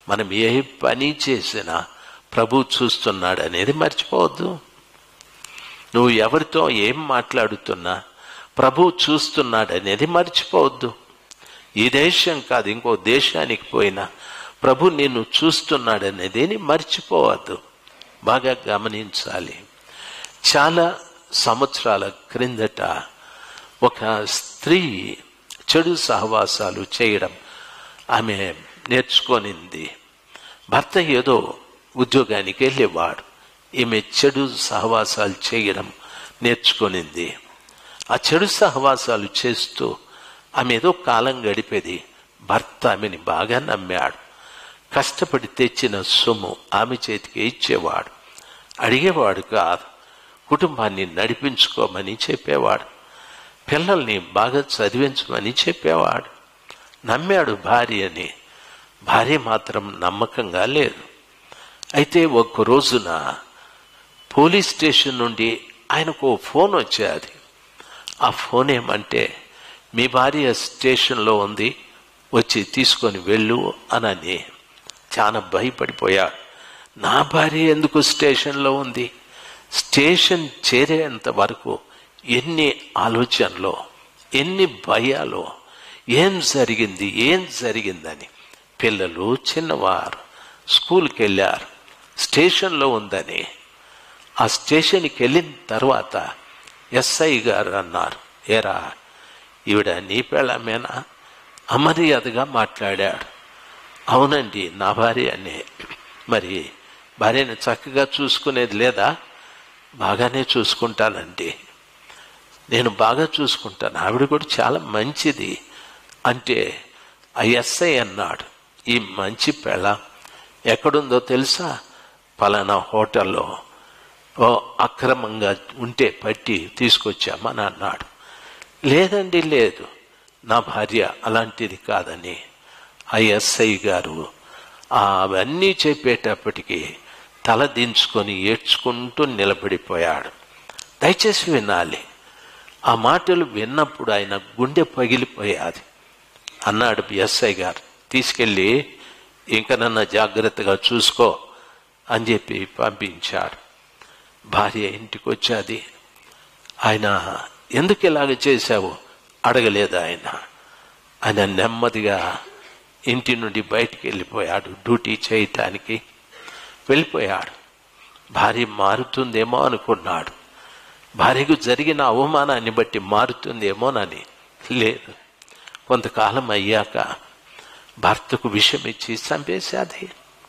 మనం ఏ పని చేసినా ప్రభు చూస్తున్నాడు అనేది మర్చిపోవద్దు నువ్వు ఎవరితో ఏం మాట్లాడుతున్నా ప్రభు చూస్తున్నాడు అనేది మర్చిపోవద్దు ఈ దేశం కాదు ఇంకో దేశానికి పోయినా ప్రభు నిన్ను చూస్తున్నాడు అనేది మర్చిపోవద్దు బాగా గమనించాలి చాలా సంవత్సరాల క్రిందట ఒక స్త్రీ చెడు సహవాసాలు చేయడం ఆమె నేర్చుకొనింది భర్త ఏదో ఉద్యోగానికి వెళ్ళేవాడు ఈమె చెడు సహవాసాలు చేయడం నేర్చుకొనింది ఆ చెడు సహవాసాలు చేస్తూ ఆమె ఏదో కాలం గడిపేది భర్త ఆమెని బాగా నమ్మాడు కష్టపడి తెచ్చిన సొమ్ము ఆమె చేతికి ఇచ్చేవాడు అడిగేవాడు కాదు కుటుంబాన్ని నడిపించుకోమని చెప్పేవాడు పిల్లల్ని బాగా చదివించమని చెప్పేవాడు నమ్మాడు భార్యని భార్య మాత్రం నమ్మకంగా లేదు అయితే ఒక్క రోజున పోలీస్ స్టేషన్ నుండి ఆయనకు ఓ ఫోన్ వచ్చేది ఆ ఫోన్ ఏమంటే మీ భార్య స్టేషన్లో ఉంది వచ్చి తీసుకొని వెళ్ళు అనని చాలా భయపడిపోయాడు నా భార్య ఎందుకు స్టేషన్లో ఉంది స్టేషన్ చేరేంత వరకు ఎన్ని ఆలోచనలో ఎన్ని భయాలో ఏం జరిగింది ఏం జరిగిందని పిల్లలు చిన్నవారు స్కూల్కి వెళ్ళారు స్టేషన్లో ఉందని ఆ స్టేషన్కి వెళ్ళిన తర్వాత ఎస్ఐ గారు అన్నారు ఏరా ఈవిడ నీ పెళ్ళమేనా అమర్యాదగా మాట్లాడాడు అవునండి నా భార్య అనే మరి భార్యని చక్కగా చూసుకునేది లేదా బాగానే చూసుకుంటానండి నేను బాగా చూసుకుంటాను ఆవిడ కూడా చాలా మంచిది అంటే ఆ ఎస్ఐ అన్నాడు ఈ మంచి పెళ్ళ ఎక్కడుందో తెలుసా పలానా హోటల్లో ఓ అక్రమంగా ఉంటే పట్టి తీసుకొచ్చామని అన్నాడు లేదండి లేదు నా భార్య అలాంటిది కాదని ఆ ఎస్ఐ గారు అవన్నీ చెప్పేటప్పటికి తల దించుకొని ఏడ్చుకుంటూ నిలబడిపోయాడు దయచేసి వినాలి ఆ మాటలు విన్నప్పుడు ఆయన గుండె పగిలిపోయాది అన్నాడు ఎస్ఐ గారు తీసుకెళ్ళి ఇంకనన్నా జాగ్రత్తగా చూసుకో అని చెప్పి పంపించాడు భార్య ఇంటికి వచ్చాది ఆయన ఎందుకు ఇలాగ చేశావు అడగలేదు ఆయన ఆయన నెమ్మదిగా ఇంటి నుండి బయటికి వెళ్ళిపోయాడు డ్యూటీ చేయటానికి వెళ్ళిపోయాడు భార్య మారుతుందేమో అనుకున్నాడు భార్యకు జరిగిన అవమానాన్ని బట్టి మారుతుందేమోనని లేదు కొంతకాలం అయ్యాక భర్తకు విషం ఇచ్చి చంపేశాది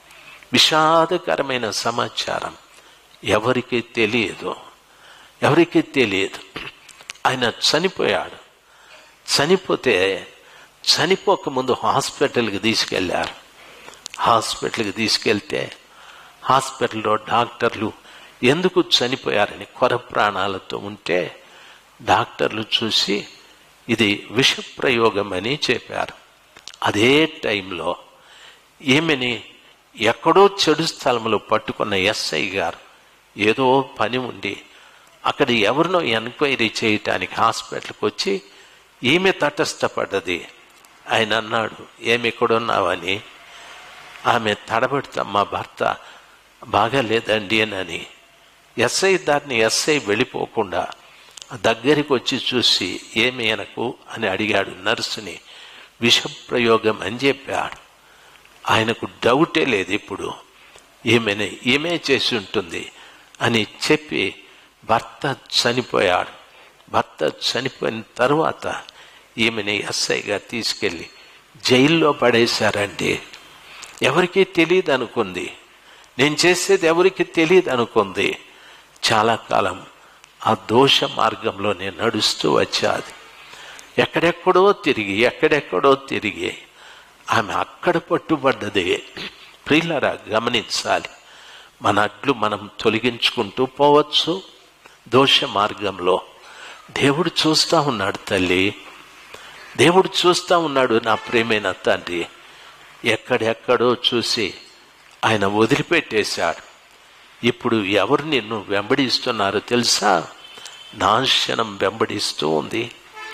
విషాదకరమైన సమాచారం ఎవరికి తెలియదు ఎవరికి తెలియదు ఆయన చనిపోయాడు చనిపోతే చనిపోక ముందు హాస్పిటల్కి తీసుకెళ్లారు హాస్పిటల్కి తీసుకెళ్తే హాస్పిటల్లో డాక్టర్లు ఎందుకు చనిపోయారని కొర ప్రాణాలతో ఉంటే డాక్టర్లు చూసి ఇది విష ప్రయోగం అని చెప్పారు అదే టైంలో ఈమెని ఎక్కడో చెడు స్థలంలో పట్టుకున్న ఎస్ఐ గారు ఏదో పని ఉండి అక్కడ ఎవరినో ఎంక్వైరీ చేయటానికి హాస్పిటల్కి వచ్చి ఈమె తటస్థపడ్డది ఆయన అన్నాడు ఏమి ఎక్కడున్నావని ఆమె తడబెడతా మా భర్త బాగాలేదండి అని ఎస్ఐ దాన్ని ఎస్ఐ వెళ్ళిపోకుండా దగ్గరికి వచ్చి చూసి ఏమి అనకు అని అడిగాడు నర్సుని విషప్రయోగం అని చెప్పాడు ఆయనకు డౌటే లేదు ఇప్పుడు ఈమెను ఈమె చేసి ఉంటుంది అని చెప్పి భర్త చనిపోయాడు భర్త చనిపోయిన తరువాత ఈమెని ఎస్ఐగా తీసుకెళ్ళి జైల్లో పడేశారండి ఎవరికీ తెలియదు అనుకుంది నేను చేసేది ఎవరికి తెలియదు అనుకుంది చాలా కాలం ఆ దోష మార్గంలో నేను నడుస్తూ వచ్చాది ఎక్కడెక్కడో తిరిగి ఎక్కడెక్కడో తిరిగి ఆమె అక్కడ పట్టుబడ్డది ప్రియులరా గమనించాలి మన అడ్లు మనం తొలగించుకుంటూ పోవచ్చు దోష మార్గంలో దేవుడు చూస్తా ఉన్నాడు తల్లి దేవుడు చూస్తా ఉన్నాడు నా ప్రేమైన తండ్రి ఎక్కడెక్కడో చూసి ఆయన వదిలిపెట్టేశాడు ఇప్పుడు ఎవరు నిన్ను వెంబడిస్తున్నారో తెలుసా నాశనం వెంబడిస్తూ ఉంది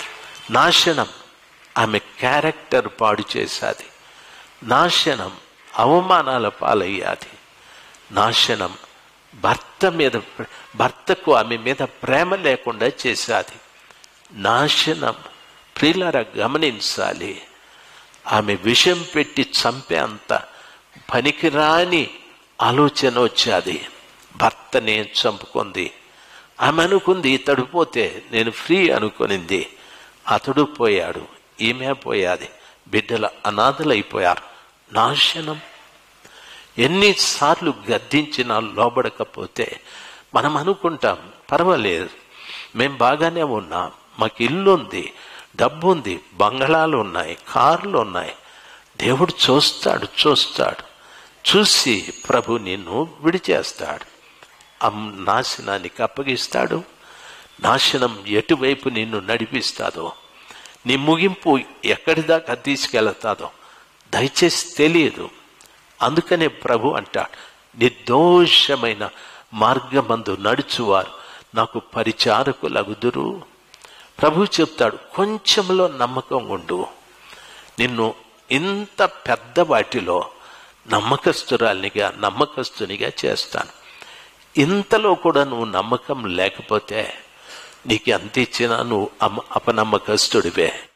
నాశనం ఆమె క్యారెక్టర్ పాడు చేశాది నాశనం అవమానాల పాలయ్యాది నాశనం భర్త మీద భర్తకు ఆమె మీద ప్రేమ లేకుండా చేశాది నాశనం ప్రియులారా గమనించాలి ఆమె విషం పెట్టి చంపే అంత పనికిరాని ఆలోచన వచ్చాది భర్తనే చంపుకుంది ఆమె అనుకుంది ఇతడు పోతే నేను ఫ్రీ అనుకునింది అతడు పోయాడు ఈమె పోయాది బిడ్డల అనాథలైపోయారు నాశనం ఎన్నిసార్లు గద్దించినా లోబడకపోతే మనం అనుకుంటాం పర్వాలేదు మేం బాగానే ఉన్నాం మాకు ఇల్లు ఉంది డబ్బు ఉంది బంగళాలు ఉన్నాయి కార్లు ఉన్నాయి దేవుడు చూస్తాడు చూస్తాడు చూసి ప్రభు నిన్ను విడిచేస్తాడు అమ్ నాశనానికి అప్పగిస్తాడు నాశనం ఎటువైపు నిన్ను నడిపిస్తాదో నీ ముగింపు ఎక్కడి దాకా తీసుకెళ్తాదో దయచేసి తెలియదు అందుకనే ప్రభు అంటాడు నిర్దోషమైన మార్గమందు నడుచువారు నాకు పరిచారకులగుదురు ప్రభు చెప్తాడు కొంచెంలో నమ్మకం ఉండు నిన్ను ఇంత పెద్ద వాటిలో నమ్మకస్తురాలినిగా నమ్మకస్తునిగా చేస్తాను ఇంతలో కూడా నువ్వు నమ్మకం లేకపోతే నీకు ఎంత ఇచ్చినా నువ్వు అమ అపనమ్మకస్తుడివే